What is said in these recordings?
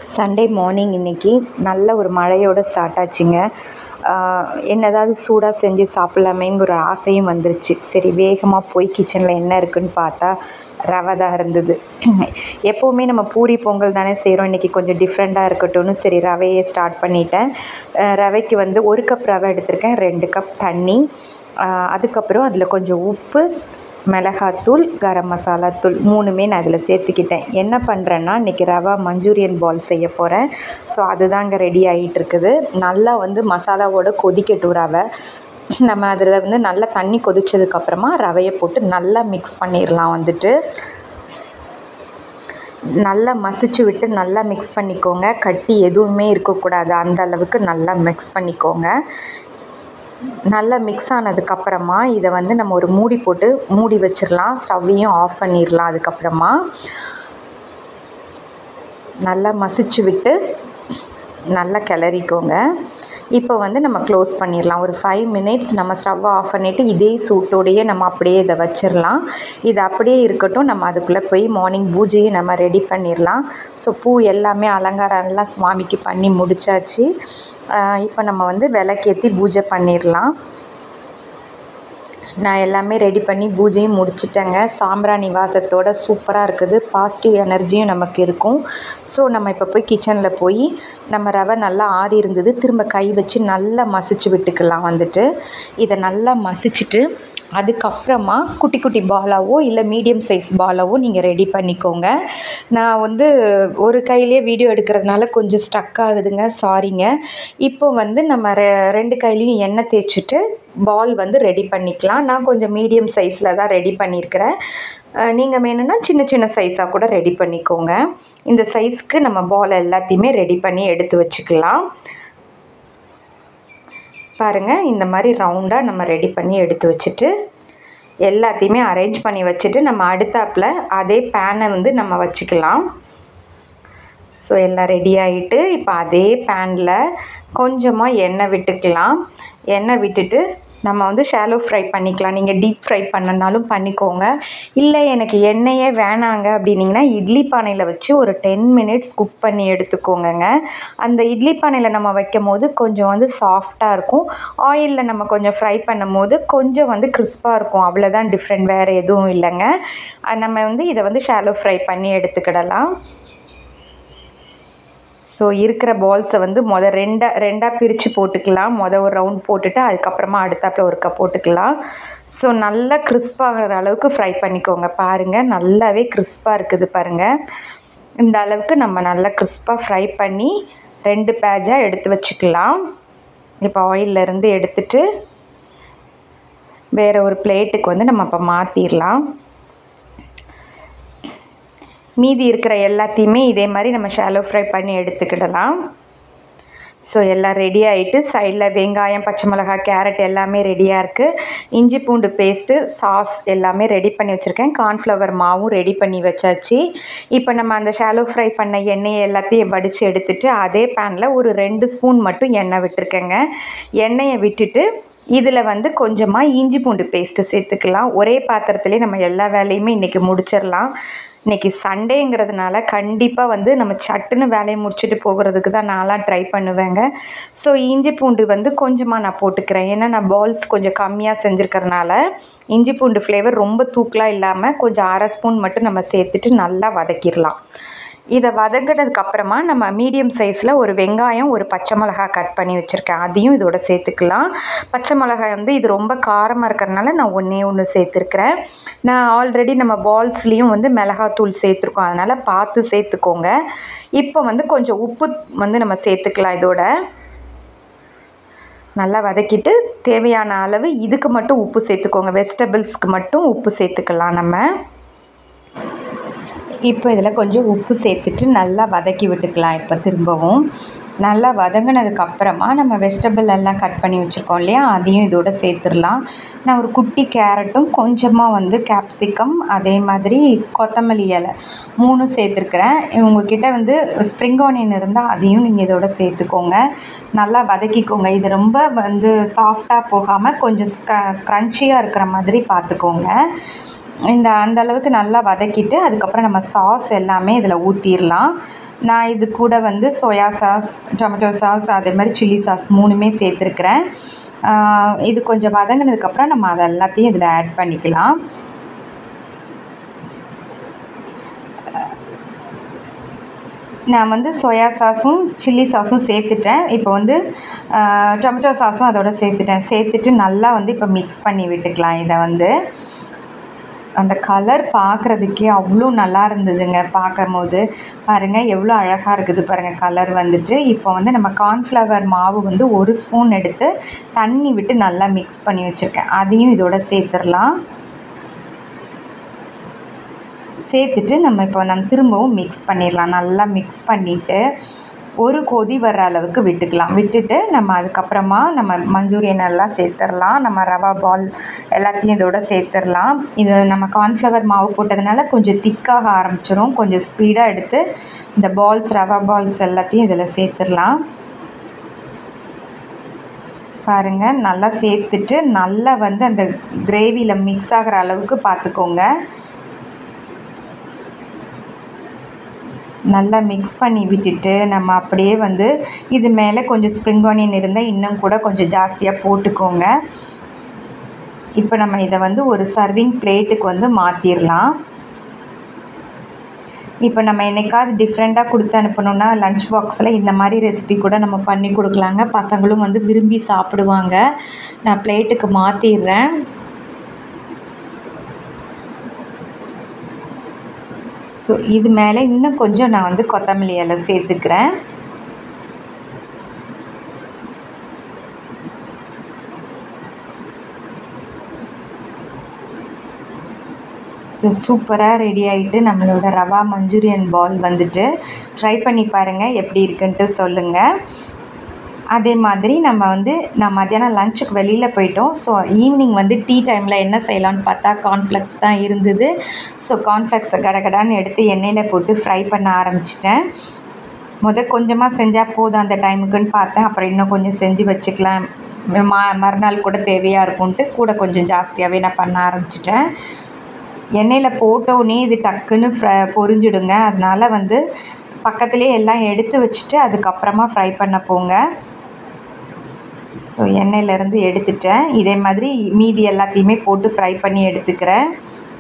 Sunday morning இன்றைக்கி நல்ல ஒரு மழையோடு ஸ்டார்ட் ஆச்சுங்க என்ன ஏதாவது சூடாக செஞ்சு சாப்பிட்லாமேங்கிற ஒரு ஆசையும் வந்துருச்சு சரி வேகமாக போய் கிச்சனில் என்ன இருக்குதுன்னு பார்த்தா ரவை தான் இருந்தது எப்போவுமே நம்ம பூரி பொங்கல் தானே செய்கிறோம் இன்றைக்கி கொஞ்சம் டிஃப்ரெண்ட்டாக இருக்கட்டும்னு சரி ரவையே ஸ்டார்ட் பண்ணிட்டேன் ரவைக்கு வந்து ஒரு கப் ரவை எடுத்திருக்கேன் ரெண்டு கப் தண்ணி அதுக்கப்புறம் அதில் கொஞ்சம் உப்பு மிளகாத்தூள் கரம் மசாலா தூள் மூணுமே நான் இதில் சேர்த்துக்கிட்டேன் என்ன பண்ணுறேன்னா இன்றைக்கி ரவா மஞ்சூரியன் பால் செய்ய போகிறேன் ஸோ அதுதாங்க ரெடி ஆகிட்டு இருக்குது நல்லா வந்து மசாலாவோட கொதிக்கட்டும் ரவை நம்ம அதில் வந்து நல்லா தண்ணி கொதித்ததுக்கப்புறமா ரவையை போட்டு நல்லா மிக்ஸ் பண்ணிடலாம் வந்துட்டு நல்லா மசிச்சு விட்டு நல்லா மிக்ஸ் பண்ணிக்கோங்க கட்டி எதுவுமே இருக்கக்கூடாது அந்த அளவுக்கு நல்லா மிக்ஸ் பண்ணிக்கோங்க நல்லா மிக்ஸ் ஆனதுக்கப்புறமா இதை வந்து நம்ம ஒரு மூடி போட்டு மூடி வச்சிடலாம் ஸ்டவ்வையும் ஆஃப் பண்ணிடலாம் அதுக்கப்புறமா நல்லா மசிச்சு விட்டு நல்லா கிளறிக்கோங்க இப்போ வந்து நம்ம க்ளோஸ் பண்ணிடலாம் ஒரு ஃபைவ் மினிட்ஸ் நம்ம ஸ்டவ்வை ஆஃப் பண்ணிவிட்டு இதே சூட்டோடையே நம்ம அப்படியே இதை வச்சிடலாம் இது அப்படியே இருக்கட்டும் நம்ம அதுக்குள்ளே போய் மார்னிங் பூஜையை நம்ம ரெடி பண்ணிடலாம் ஸோ பூ எல்லாமே அலங்காரம் எல்லாம் சுவாமிக்கு பண்ணி முடித்தாச்சு இப்போ நம்ம வந்து விளக்கேற்றி பூஜை பண்ணிடலாம் நான் எல்லாமே ரெடி பண்ணி பூஜையும் முடிச்சிட்டேங்க சாம்பிராணி வாசத்தோட சூப்பராக இருக்குது பாசிட்டிவ் எனர்ஜியும் நமக்கு இருக்கும் ஸோ நம்ம இப்போ போய் கிச்சனில் போய் நம்ம ரவை நல்லா ஆறி இருந்தது திரும்ப கை வச்சு நல்லா மசிச்சு விட்டுக்கலாம் வந்துட்டு இதை நல்லா மசிச்சுட்டு அதுக்கப்புறமா குட்டி குட்டி பாலாவோ இல்லை மீடியம் சைஸ் பாலாவோ நீங்கள் ரெடி பண்ணிக்கோங்க நான் வந்து ஒரு கையிலே வீடியோ எடுக்கிறதுனால கொஞ்சம் ஸ்டக் ஆகுதுங்க சாரிங்க இப்போ வந்து நம்ம ரெ ரெண்டு கையிலையும் எண்ணெய் தேய்ச்சிட்டு பால் வந்து ரெடி பண்ணிக்கலாம் நான் கொஞ்சம் மீடியம் சைஸில் தான் ரெடி பண்ணியிருக்கிறேன் நீங்கள் வேணும்னா சின்ன சின்ன சைஸாக கூட ரெடி பண்ணிக்கோங்க இந்த சைஸ்க்கு நம்ம பால் எல்லாத்தையுமே ரெடி பண்ணி எடுத்து வச்சுக்கலாம் பாருங்கள் இந்த மாதிரி ரவுண்டாக நம்ம ரெடி பண்ணி எடுத்து வச்சுட்டு எல்லாத்தையுமே அரேஞ்ச் பண்ணி வச்சுட்டு நம்ம அடுத்தாப்பில் அதே பேனை வந்து நம்ம வச்சுக்கலாம் ஸோ எல்லாம் ரெடி ஆகிட்டு இப்போ அதே பேனில் கொஞ்சமாக எண்ணெய் விட்டுக்கலாம் எண்ணெய் விட்டுட்டு நம்ம வந்து ஷாலோ ஃப்ரை பண்ணிக்கலாம் நீங்கள் டீப் ஃப்ரை பண்ணனாலும் பண்ணிக்கோங்க இல்லை எனக்கு எண்ணெயே வேணாங்க அப்படின்னிங்கன்னா இட்லி பானையில் வச்சு ஒரு டென் மினிட்ஸ் குக் பண்ணி எடுத்துக்கோங்கங்க அந்த இட்லி பானையில் நம்ம வைக்கும் போது கொஞ்சம் வந்து சாஃப்டாக இருக்கும் ஆயிலில் நம்ம கொஞ்சம் ஃப்ரை பண்ணும் போது கொஞ்சம் வந்து கிறிஸ்பாக இருக்கும் அவ்வளோதான் டிஃப்ரெண்ட் வேறு எதுவும் இல்லைங்க நம்ம வந்து இதை வந்து ஷாலோ ஃப்ரை பண்ணி எடுத்துக்கிடலாம் ஸோ இருக்கிற பால்ஸை வந்து மொதல் ரெண்டாக ரெண்டாக பிரித்து போட்டுக்கலாம் மொதல் ஒரு ரவுண்ட் போட்டுட்டு அதுக்கப்புறமா அடுத்தாப்பில் ஒருக்கா போட்டுக்கலாம் ஸோ நல்லா கிறிஸ்பாகிற அளவுக்கு ஃப்ரை பண்ணிக்கோங்க பாருங்கள் நல்லாவே கிறிஸ்பாக இருக்குது பாருங்கள் இந்த அளவுக்கு நம்ம நல்லா கிறிஸ்பாக ஃப்ரை பண்ணி ரெண்டு பேஜாக எடுத்து வச்சுக்கலாம் இப்போ ஆயிலிருந்து எடுத்துட்டு வேறு ஒரு பிளேட்டுக்கு வந்து நம்ம இப்போ மாற்றிடலாம் மீதி இருக்கிற எல்லாத்தையுமே இதே மாதிரி நம்ம ஷாலோ ஃப்ரை பண்ணி எடுத்துக்கிடலாம் ஸோ எல்லாம் ரெடி ஆகிட்டு சைடில் வெங்காயம் பச்சை மிளகாய் கேரட் எல்லாமே ரெடியாக இருக்குது இஞ்சி பூண்டு பேஸ்ட்டு சாஸ் எல்லாமே ரெடி பண்ணி வச்சுருக்கேன் கார்ன்ஃப்ளவர் மாவும் ரெடி பண்ணி வச்சாச்சு இப்போ நம்ம அந்த ஷாலோ ஃப்ரை பண்ண எண்ணெயை எல்லாத்தையும் வடித்து எடுத்துகிட்டு அதே பேனில் ஒரு ரெண்டு ஸ்பூன் மட்டும் எண்ணெய் விட்டுருக்கேங்க எண்ணெயை விட்டுட்டு இதில் வந்து கொஞ்சமாக இஞ்சி பூண்டு பேஸ்ட்டு சேர்த்துக்கலாம் ஒரே பாத்திரத்துலேயே நம்ம எல்லா வேலையுமே இன்றைக்கி முடிச்சிடலாம் இன்றைக்கி சண்டேங்கிறதுனால கண்டிப்பாக வந்து நம்ம சட்டுன்னு வேலையை முடிச்சுட்டு போகிறதுக்கு தான் நான்லாம் ட்ரை பண்ணுவேங்க ஸோ இஞ்சி பூண்டு வந்து கொஞ்சமாக நான் போட்டுக்கிறேன் ஏன்னா நான் பால்ஸ் கொஞ்சம் கம்மியாக செஞ்சுருக்கறனால இஞ்சி பூண்டு ஃப்ளேவர் ரொம்ப தூக்கலாக இல்லாமல் கொஞ்சம் அரை ஸ்பூன் மட்டும் நம்ம சேர்த்துட்டு நல்லா வதக்கிடலாம் இதை வதங்கினதுக்கப்புறமா நம்ம மீடியம் சைஸில் ஒரு வெங்காயம் ஒரு பச்சை மிளகாய் கட் பண்ணி வச்சுருக்கேன் அதையும் இதோட சேர்த்துக்கலாம் பச்சை மிளகாய் வந்து இது ரொம்ப காரமாக இருக்கிறதுனால நான் ஒன்றே ஒன்று சேர்த்துருக்குறேன் நான் ஆல்ரெடி நம்ம பால்ஸ்லேயும் வந்து மிளகாத்தூள் சேர்த்துருக்கோம் அதனால் பார்த்து சேர்த்துக்கோங்க இப்போ வந்து கொஞ்சம் உப்பு வந்து நம்ம சேர்த்துக்கலாம் இதோட நல்லா வதக்கிட்டு தேவையான அளவு இதுக்கு மட்டும் உப்பு சேர்த்துக்கோங்க வெஜிடபிள்ஸ்க்கு மட்டும் உப்பு சேர்த்துக்கலாம் நம்ம இப்போ இதில் கொஞ்சம் உப்பு சேர்த்துட்டு நல்லா வதக்கி விட்டுக்கலாம் இப்போ திரும்பவும் நல்லா வதங்கினதுக்கப்புறமா நம்ம வெஜிடபிள் எல்லாம் கட் பண்ணி வச்சுருக்கோம் இல்லையா அதையும் இதோட சேர்த்துடலாம் நான் ஒரு குட்டி கேரட்டும் கொஞ்சமாக வந்து கேப்சிகம் அதே மாதிரி கொத்தமல்லி இலை மூணும் சேர்த்துருக்குறேன் உங்ககிட்ட வந்து ஸ்ப்ரிங் ஆனியன் இருந்தால் அதையும் நீங்கள் இதோட சேர்த்துக்கோங்க நல்லா வதக்கிக்கோங்க இது ரொம்ப வந்து சாஃப்டாக போகாமல் கொஞ்சம் க்ரன்ச்சியாக இருக்கிற மாதிரி பார்த்துக்கோங்க இந்த அந்த அளவுக்கு நல்லா வதக்கிட்டு அதுக்கப்புறம் நம்ம சாஸ் எல்லாமே இதில் ஊற்றிடலாம் நான் இது கூட வந்து சோயா சாஸ் டொமேட்டோ சாஸ் அதே மாதிரி சில்லி சாஸ் மூணுமே சேர்த்துருக்குறேன் இது கொஞ்சம் வதங்கினதுக்கப்புறம் நம்ம அதை எல்லாத்தையும் இதில் ஆட் பண்ணிக்கலாம் நான் வந்து சோயா சாஸும் சில்லி சாஸும் சேர்த்துட்டேன் இப்போ வந்து டொமேட்டோ சாஸும் அதோட சேர்த்துட்டேன் சேர்த்துட்டு நல்லா வந்து இப்போ மிக்ஸ் பண்ணி விட்டுக்கலாம் இதை வந்து அந்த கலர் பார்க்குறதுக்கே அவ்வளோ நல்லா இருந்ததுங்க பார்க்கும் போது பாருங்கள் எவ்வளோ அழகாக இருக்குது பாருங்கள் கலர் வந்துட்டு இப்போ வந்து நம்ம கார்ன்ஃப்ளவர் மாவு வந்து ஒரு ஸ்பூன் எடுத்து தண்ணி விட்டு நல்லா மிக்ஸ் பண்ணி வச்சுருக்கேன் அதையும் இதோட சேர்த்துடலாம் சேர்த்துட்டு நம்ம இப்போ நம்ம திரும்பவும் மிக்ஸ் பண்ணிடலாம் நல்லா மிக்ஸ் பண்ணிவிட்டு ஒரு கொதி வர்ற அளவுக்கு விட்டுக்கலாம் விட்டுட்டு நம்ம அதுக்கப்புறமா நம்ம மஞ்சூரியன் எல்லாம் சேர்த்துடலாம் நம்ம ரவா பால் எல்லாத்தையும் இதோட சேர்த்துடலாம் இது நம்ம கார்ன்ஃப்ளவர் மாவு போட்டதுனால கொஞ்சம் திக்காக ஆரம்பிச்சிரும் கொஞ்சம் ஸ்பீடாக எடுத்து இந்த பால்ஸ் ரவா பால்ஸ் எல்லாத்தையும் இதில் சேர்த்துடலாம் பாருங்கள் நல்லா சேர்த்துட்டு நல்லா வந்து அந்த கிரேவியில் மிக்ஸ் ஆகிற அளவுக்கு பார்த்துக்கோங்க நல்லா மிக்ஸ் பண்ணி விட்டுட்டு நம்ம அப்படியே வந்து இது மேலே கொஞ்சம் ஸ்ப்ரிங் ஆனியன் இருந்தால் இன்னும் கூட கொஞ்சம் ஜாஸ்தியாக போட்டுக்கோங்க இப்போ நம்ம இதை வந்து ஒரு சர்விங் பிளேட்டுக்கு வந்து மாற்றிடலாம் இப்போ நம்ம என்னைக்காவது டிஃப்ரெண்ட்டாக கொடுத்து அனுப்பணுன்னா லஞ்ச் பாக்ஸில் இந்த மாதிரி ரெசிபி கூட நம்ம பண்ணி கொடுக்கலாங்க பசங்களும் வந்து விரும்பி சாப்பிடுவாங்க நான் பிளேட்டுக்கு மாற்றிடுறேன் ஸோ இது மேலே இன்னும் கொஞ்சம் நான் வந்து கொத்தமல்லி இலை சேர்த்துக்கிறேன் ஸோ சூப்பராக ரெடி ஆகிட்டு நம்மளோட ரவா மஞ்சூரியன் பால் வந்துட்டு ட்ரை பண்ணி பாருங்கள் எப்படி இருக்குன்ட்டு சொல்லுங்கள் அதே மாதிரி நம்ம வந்து நான் மத்தியானம் லஞ்சுக்கு வெளியில் போயிட்டோம் ஸோ ஈவினிங் வந்து டீ டைமில் என்ன செய்யலான்னு பார்த்தா கார்ன்ஃப்ளெக்ஸ் தான் இருந்தது ஸோ கார்ன்ஃப்ளெக்ஸை கடகடான்னு எடுத்து எண்ணெயில் போட்டு ஃப்ரை பண்ண ஆரம்பிச்சிட்டேன் முத கொஞ்சமாக செஞ்சால் போதும் அந்த டைமுக்குன்னு பார்த்தேன் அப்புறம் இன்னும் கொஞ்சம் செஞ்சு வச்சுக்கலாம் மா மறுநாள் கூட தேவையாக இருக்கும்ன்ட்டு கூட கொஞ்சம் ஜாஸ்தியாகவே நான் பண்ண ஆரம்பிச்சிட்டேன் எண்ணெயில் போட்டோடனே இது டக்குன்னு ஃப்ரை பொரிஞ்சிடுங்க அதனால் வந்து பக்கத்துலேயே எல்லாம் எடுத்து வச்சுட்டு அதுக்கப்புறமா ஃப்ரை பண்ண போங்க ஸோ எண்ணெயிலேருந்து எடுத்துட்டேன் இதே மாதிரி மீதி எல்லாத்தையுமே போட்டு ஃப்ரை பண்ணி எடுத்துக்கிறேன்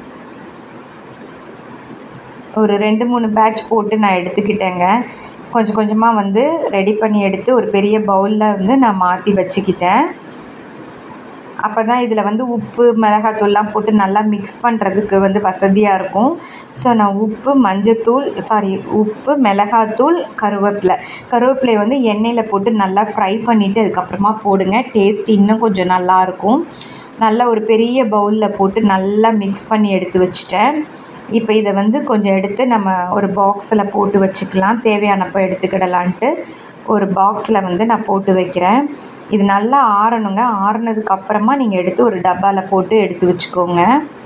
ஒரு ரெண்டு மூணு பேட்ச் போட்டு நான் எடுத்துக்கிட்டேங்க கொஞ்சம் கொஞ்சமாக வந்து ரெடி பண்ணி எடுத்து ஒரு பெரிய பவுலில் வந்து நான் மாற்றி வச்சுக்கிட்டேன் அப்போ தான் இதில் வந்து உப்பு மிளகாத்தூள்லாம் போட்டு நல்லா மிக்ஸ் பண்ணுறதுக்கு வந்து வசதியாக இருக்கும் ஸோ நான் உப்பு மஞ்சத்தூள் சாரி உப்பு மிளகாத்தூள் கருவேப்பிலை கருவேப்பிலையை வந்து எண்ணெயில் போட்டு நல்லா ஃப்ரை பண்ணிவிட்டு அதுக்கப்புறமா போடுங்க டேஸ்ட் இன்னும் கொஞ்சம் நல்லாயிருக்கும் நல்லா ஒரு பெரிய பவுலில் போட்டு நல்லா மிக்ஸ் பண்ணி எடுத்து வச்சுட்டேன் இப்போ இதை வந்து கொஞ்சம் எடுத்து நம்ம ஒரு பாக்ஸில் போட்டு வச்சுக்கலாம் தேவையானப்போ எடுத்துக்கிடலான்ட்டு ஒரு பாக்ஸில் வந்து நான் போட்டு வைக்கிறேன் இது நல்லா ஆறணுங்க ஆறுனதுக்கு அப்புறமா நீங்கள் எடுத்து ஒரு டப்பாவில் போட்டு எடுத்து வச்சுக்கோங்க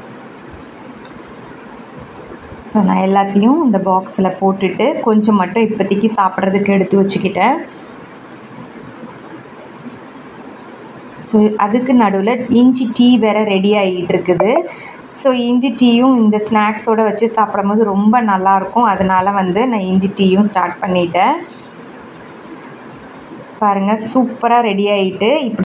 ஸோ நான் எல்லாத்தையும் இந்த பாக்ஸில் போட்டுட்டு கொஞ்சம் மட்டும் இப்போதைக்கு சாப்பிட்றதுக்கு எடுத்து வச்சுக்கிட்டேன் ஸோ அதுக்கு நடுவில் இஞ்சி டீ வேறு ரெடி ஆகிட்டு இருக்குது ஸோ இஞ்சி டீயும் இந்த ஸ்நாக்ஸோடு வச்சு சாப்பிடும்போது ரொம்ப நல்லாயிருக்கும் அதனால் வந்து நான் இஞ்சி டீயும் ஸ்டார்ட் பண்ணிட்டேன் பாருங்கள் சூப்பராக ரெடி ஆகிட்டு இப்படி